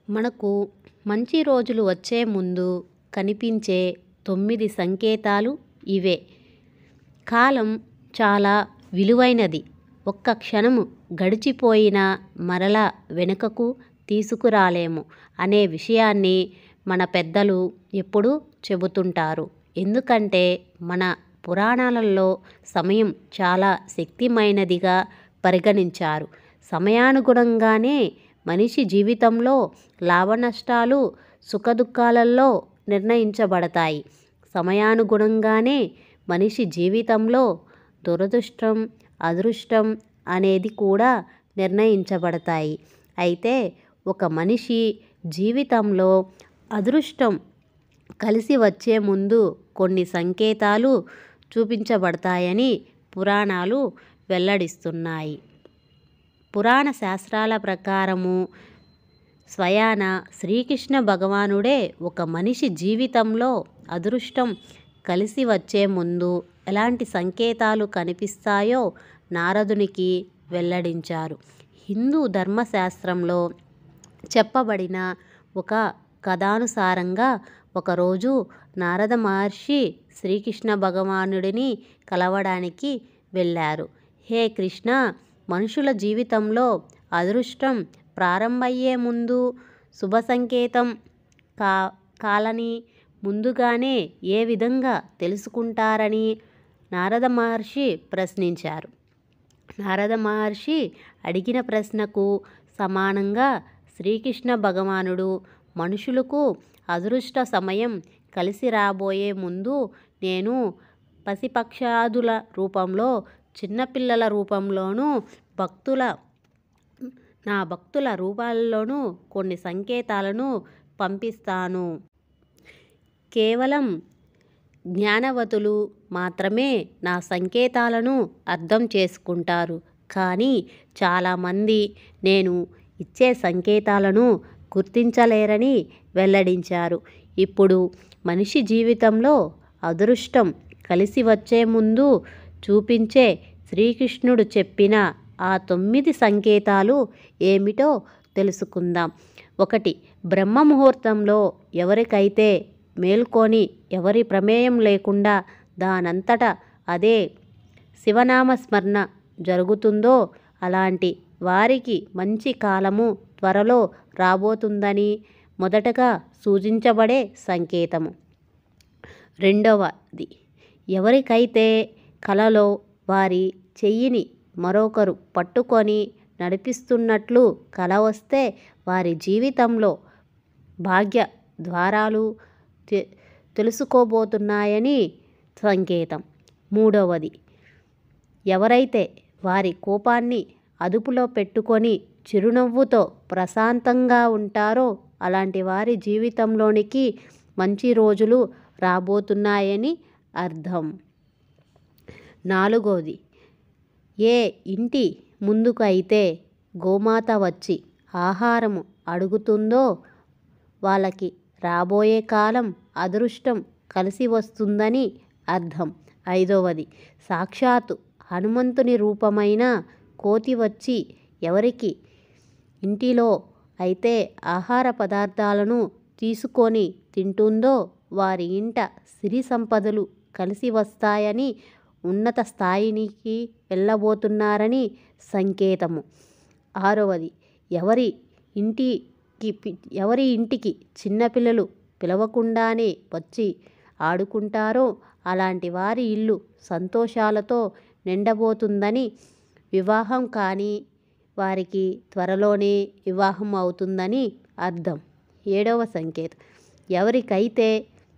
మనకు మంచి రోజులు వచ్చే ముందు కనిపించే తొమ్మిది సంకేతాలు ఇవే కాలం చాలా విలువైనది ఒక్క క్షణము గడిచిపోయినా మరలా వెనుకకు తీసుకురాలేము అనే విషయాన్ని మన పెద్దలు ఎప్పుడూ చెబుతుంటారు ఎందుకంటే మన పురాణాలలో సమయం చాలా శక్తిమైనదిగా పరిగణించారు సమయానుగుణంగానే మనిషి జీవితంలో లాభనష్టాలు సుఖదుఖాలలో నిర్ణయించబడతాయి సమయానుగుణంగానే మనిషి జీవితంలో దురదృష్టం అదృష్టం అనేది కూడా నిర్ణయించబడతాయి అయితే ఒక మనిషి జీవితంలో అదృష్టం కలిసి వచ్చే ముందు కొన్ని సంకేతాలు చూపించబడతాయని పురాణాలు వెల్లడిస్తున్నాయి పురాణ శాస్త్రాల ప్రకారము స్వయాన శ్రీకృష్ణ భగవానుడే ఒక మనిషి జీవితంలో అదృష్టం కలిసి వచ్చే ముందు ఎలాంటి సంకేతాలు కనిపిస్తాయో నారదునికి వెల్లడించారు హిందూ ధర్మశాస్త్రంలో చెప్పబడిన ఒక కథానుసారంగా ఒకరోజు నారద మహర్షి శ్రీకృష్ణ భగవానుడిని కలవడానికి వెళ్ళారు హే కృష్ణ మనుషుల జీవితంలో అదృష్టం ప్రారంభమయ్యే ముందు శుభ సంకేతం కా కాలని ముందుగానే ఏ విధంగా తెలుసుకుంటారని నారద మహర్షి ప్రశ్నించారు నారద మహర్షి అడిగిన ప్రశ్నకు సమానంగా శ్రీకృష్ణ భగవానుడు మనుషులకు అదృష్ట సమయం కలిసి రాబోయే ముందు నేను పసిపక్షాదుల రూపంలో చిన్నపిల్లల రూపంలోనూ భక్తుల నా భక్తుల రూపాల్లోనూ కొన్ని సంకేతాలను పంపిస్తాను కేవలం జ్ఞానవతులు మాత్రమే నా సంకేతాలను అర్థం చేసుకుంటారు కానీ చాలామంది నేను ఇచ్చే సంకేతాలను గుర్తించలేరని వెల్లడించారు ఇప్పుడు మనిషి జీవితంలో అదృష్టం కలిసి వచ్చే ముందు చూపించే శ్రీకృష్ణుడు చెప్పిన ఆ తొమ్మిది సంకేతాలు ఏమిటో తెలుసుకుందాం ఒకటి బ్రహ్మ ముహూర్తంలో ఎవరికైతే మేల్కొని ఎవరి ప్రమేయం లేకుండా దానంతట అదే శివనామస్మరణ జరుగుతుందో అలాంటి వారికి మంచి కాలము త్వరలో రాబోతుందని మొదటగా సూచించబడే సంకేతము రెండవది ఎవరికైతే కలలో వారి చెయ్యిని మరొకరు పట్టుకొని నడిపిస్తున్నట్లు కల వస్తే వారి జీవితంలో భాగ్య ద్వారాలు తె తెలుసుకోబోతున్నాయని సంకేతం మూడవది ఎవరైతే వారి కోపాన్ని అదుపులో పెట్టుకొని చిరునవ్వుతో ప్రశాంతంగా ఉంటారో అలాంటి వారి జీవితంలోనికి మంచి రోజులు రాబోతున్నాయని అర్థం నాలుగవది ఏ ఇంటి ముందుకు అయితే గోమాత వచ్చి ఆహారము అడుగుతుందో వాళ్ళకి రాబోయే కాలం అదృష్టం కలిసి వస్తుందని అర్థం ఐదవది సాక్షాత్తు హనుమంతుని రూపమైన కోతి వచ్చి ఎవరికి ఇంటిలో అయితే ఆహార పదార్థాలను తీసుకొని తింటుందో వారి ఇంట సిరి సంపదలు కలిసి వస్తాయని ఉన్నత స్థాయినికి వెళ్ళబోతున్నారని సంకేతము ఆరవది ఎవరి ఇంటికి ఎవరి ఇంటికి చిన్నపిల్లలు పిలవకుండానే వచ్చి ఆడుకుంటారో అలాంటి వారి ఇల్లు సంతోషాలతో నిండబోతుందని వివాహం కాని వారికి త్వరలోనే వివాహం అవుతుందని అర్థం ఏడవ సంకేతం ఎవరికైతే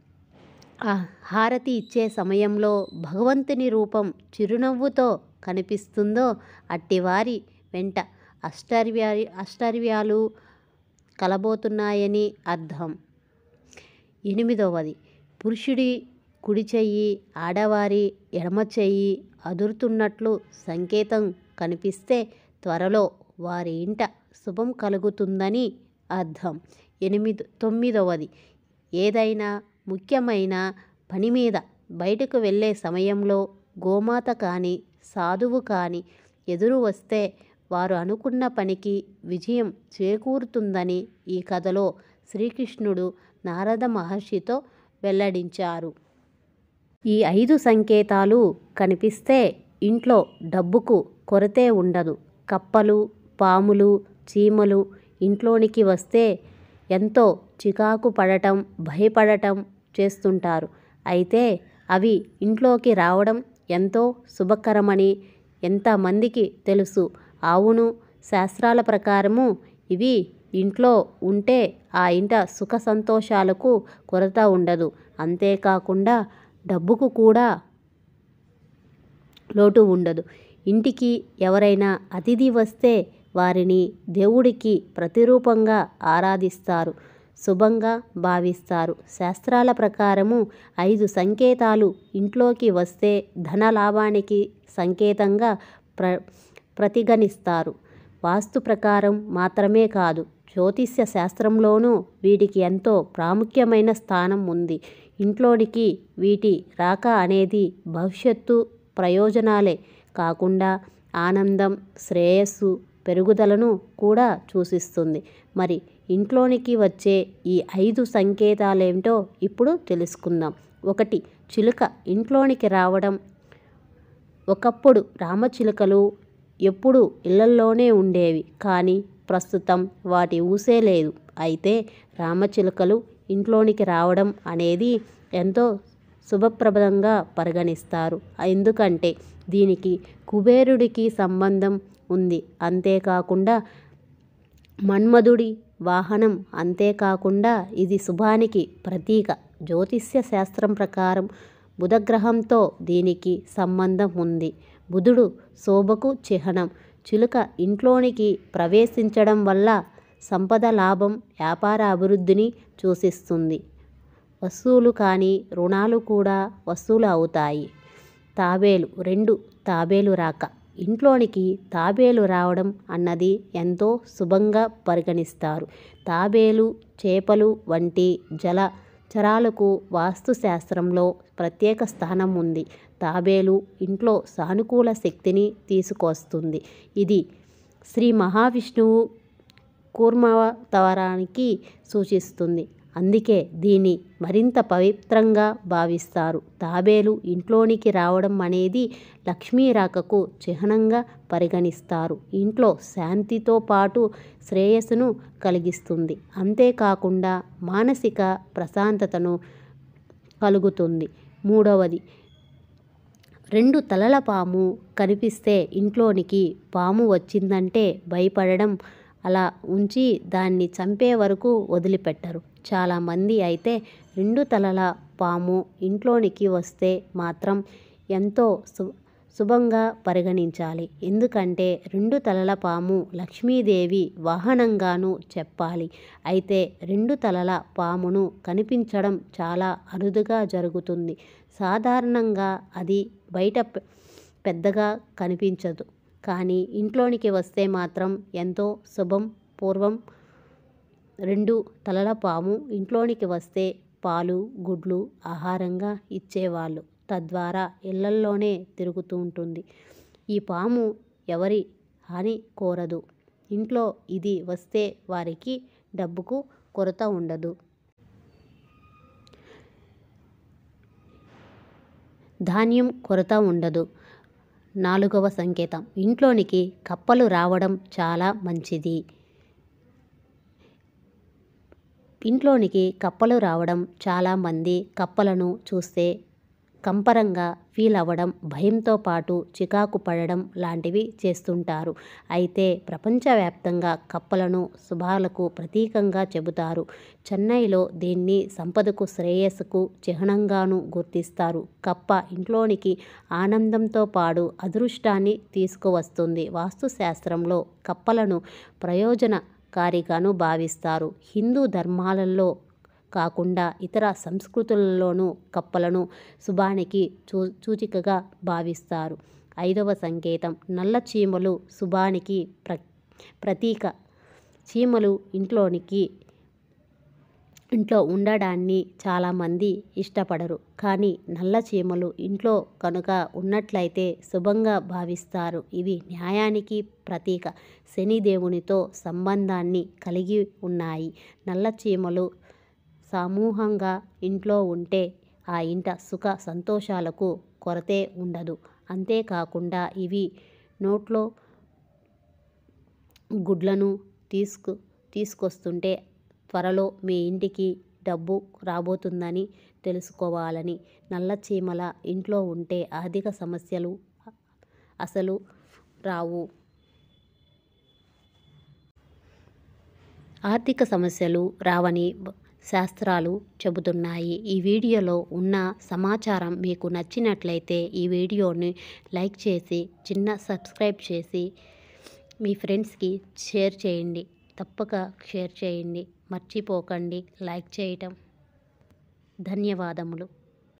ఆ హారతి ఇచ్చే సమయంలో భగవంతుని రూపం చిరునవ్వుతో కనిపిస్తుందో అట్టివారి వెంట అష్టర్వ్యా అష్టర్వ్యాలు కలబోతున్నాయని అర్థం ఎనిమిదవది పురుషుడి కుడి చెయ్యి ఆడవారి ఎడమ చెయ్యి అదురుతున్నట్లు సంకేతం కనిపిస్తే త్వరలో వారి ఇంట శుభం కలుగుతుందని అర్థం ఎనిమిది తొమ్మిదవది ఏదైనా ముఖ్యమైన పని మీద బయటకు వెళ్ళే సమయంలో గోమాత కానీ సాధువు కానీ ఎదురు వస్తే వారు అనుకున్న పనికి విజయం చేకూరుతుందని ఈ కథలో శ్రీకృష్ణుడు నారద మహర్షితో వెల్లడించారు ఈ ఐదు సంకేతాలు కనిపిస్తే ఇంట్లో డబ్బుకు కొరతే ఉండదు కప్పలు పాములు చీమలు ఇంట్లోనికి వస్తే ఎంతో చికాకు పడటం భయపడటం చేస్తుంటారు అయితే అవి ఇంట్లోకి రావడం ఎంతో శుభకరమని ఎంతమందికి తెలుసు అవును శాస్త్రాల ప్రకారము ఇవి ఇంట్లో ఉంటే ఆ ఇంట సుఖ సంతోషాలకు కొరత ఉండదు అంతేకాకుండా డబ్బుకు కూడా లోటు ఉండదు ఇంటికి ఎవరైనా అతిథి వస్తే వారిని దేవుడికి ప్రతిరూపంగా ఆరాధిస్తారు శుభంగా భావిస్తారు శాస్త్రాల ప్రకారము ఐదు సంకేతాలు ఇంట్లోకి వస్తే ధన లాభానికి సంకేతంగా ప్ర ప్రతిగణిస్తారు వాస్తు ప్రకారం మాత్రమే కాదు జ్యోతిష్య శాస్త్రంలోనూ వీటికి ఎంతో ప్రాముఖ్యమైన స్థానం ఉంది ఇంట్లోనికి వీటి రాక అనేది భవిష్యత్తు ప్రయోజనాలే కాకుండా ఆనందం శ్రేయస్సు పెరుగుదలను కూడా సూచిస్తుంది మరి ఇంట్లోనికి వచ్చే ఈ ఐదు సంకేతాలేమిటో ఇప్పుడు తెలుసుకుందాం ఒకటి చిలుక ఇంట్లోనికి రావడం ఒకప్పుడు రామచిలుకలు ఎప్పుడు ఇళ్లల్లోనే ఉండేవి కానీ ప్రస్తుతం వాటి ఊసే లేదు అయితే రామచిలుకలు ఇంట్లోనికి రావడం అనేది ఎంతో శుభప్రదంగా పరిగణిస్తారు ఎందుకంటే దీనికి కుబేరుడికి సంబంధం ఉంది అంతేకాకుండా మన్మధుడి వాహనం అంతేకాకుండా ఇది శుభానికి ప్రతీక జ్యోతిష్య శాస్త్రం ప్రకారం బుధగ్రహంతో దీనికి సంబంధం ఉంది బుధుడు శోభకు చిహ్నం చిలుక ఇంట్లోనికి ప్రవేశించడం వల్ల సంపద లాభం వ్యాపార అభివృద్ధిని సూచిస్తుంది వస్తువులు కానీ రుణాలు కూడా వస్తువులు అవుతాయి తాబేలు రెండు తాబేలు రాక ఇంట్లోనికి తాబేలు రావడం అన్నది ఎంతో శుభంగా పరిగణిస్తారు తాబేలు చేపలు వంటి జల చరాలకు వాస్తుశాస్త్రంలో ప్రత్యేక స్థానం ఉంది తాబేలు ఇంట్లో సానుకూల శక్తిని తీసుకొస్తుంది ఇది శ్రీ మహావిష్ణువు కూర్మావతారానికి సూచిస్తుంది అందుకే దీన్ని మరింత పవిత్రంగా భావిస్తారు తాబేలు ఇంట్లోనికి రావడం అనేది లక్ష్మీ రాకకు చిహ్నంగా పరిగణిస్తారు ఇంట్లో శాంతితో పాటు శ్రేయస్సును కలిగిస్తుంది అంతేకాకుండా మానసిక ప్రశాంతతను కలుగుతుంది మూడవది రెండు తలల పాము కనిపిస్తే ఇంట్లోనికి పాము వచ్చిందంటే భయపడడం అలా ఉంచి దాన్ని చంపే వరకు వదిలిపెట్టరు చాలామంది అయితే రెండు తలల పాము ఇంట్లోనికి వస్తే మాత్రం ఎంతో శు శుభంగా పరిగణించాలి ఎందుకంటే రెండు తలల పాము లక్ష్మీదేవి వాహనంగాను చెప్పాలి అయితే రెండు తలల పామును కనిపించడం చాలా అరుదుగా జరుగుతుంది సాధారణంగా అది బయట పెద్దగా కనిపించదు కానీ ఇంట్లోనికి వస్తే మాత్రం ఎంతో శుభం పూర్వం రెండు తలల పాము ఇంట్లోనికి వస్తే పాలు గుడ్లు ఆహారంగా ఇచ్చేవాళ్ళు తద్వారా ఇళ్లల్లోనే తిరుగుతూ ఉంటుంది ఈ పాము ఎవరి హాని కోరదు ఇంట్లో ఇది వస్తే వారికి డబ్బుకు కొరత ఉండదు ధాన్యం కొరత ఉండదు నాలుగవ సంకేతం ఇంట్లోనికి కప్పలు రావడం చాలా మంచిది ఇంట్లోనికి కప్పలు రావడం చాలామంది కప్పలను చూస్తే కంపరంగా ఫీల్ అవ్వడం భయంతో పాటు చికాకు పడడం లాంటివి చేస్తుంటారు అయితే ప్రపంచవ్యాప్తంగా కప్పలను శుభాలకు ప్రతీకంగా చెబుతారు చెన్నైలో దీన్ని సంపదకు శ్రేయస్సుకు చిహ్నంగాను గుర్తిస్తారు కప్ప ఇంట్లోనికి ఆనందంతో పాటు అదృష్టాన్ని తీసుకువస్తుంది వాస్తుశాస్త్రంలో కప్పలను ప్రయోజనకారిగాను భావిస్తారు హిందూ ధర్మాలలో కాకుండా ఇతర సంస్కృతులలోనూ కప్పలను శుభానికి చూ సూచికగా భావిస్తారు ఐదవ సంకేతం నల్ల చీమలు శుభానికి ప్ర ప్రతీక చీమలు ఇంట్లోనికి ఇంట్లో ఉండడాన్ని చాలామంది ఇష్టపడరు కానీ నల్ల చీమలు ఇంట్లో కనుక ఉన్నట్లయితే శుభంగా భావిస్తారు ఇవి న్యాయానికి ప్రతీక శనిదేవునితో సంబంధాన్ని కలిగి ఉన్నాయి నల్ల చీమలు సమూహంగా ఇంట్లో ఉంటే ఆ ఇంట సుఖ సంతోషాలకు కొరతే ఉండదు అంతేకాకుండా ఇవి నోట్లో గుడ్లను తీసుకు తీసుకొస్తుంటే త్వరలో మీ ఇంటికి డబ్బు రాబోతుందని తెలుసుకోవాలని నల్ల చీమల ఇంట్లో ఉంటే ఆర్థిక సమస్యలు అసలు రావు ఆర్థిక సమస్యలు రావని శాస్త్రాలు చెబుతున్నాయి ఈ వీడియోలో ఉన్న సమాచారం మీకు నచ్చినట్లయితే ఈ వీడియోని లైక్ చేసి చిన్న సబ్స్క్రైబ్ చేసి మీ ఫ్రెండ్స్కి షేర్ చేయండి తప్పక షేర్ చేయండి మర్చిపోకండి లైక్ చేయటం ధన్యవాదములు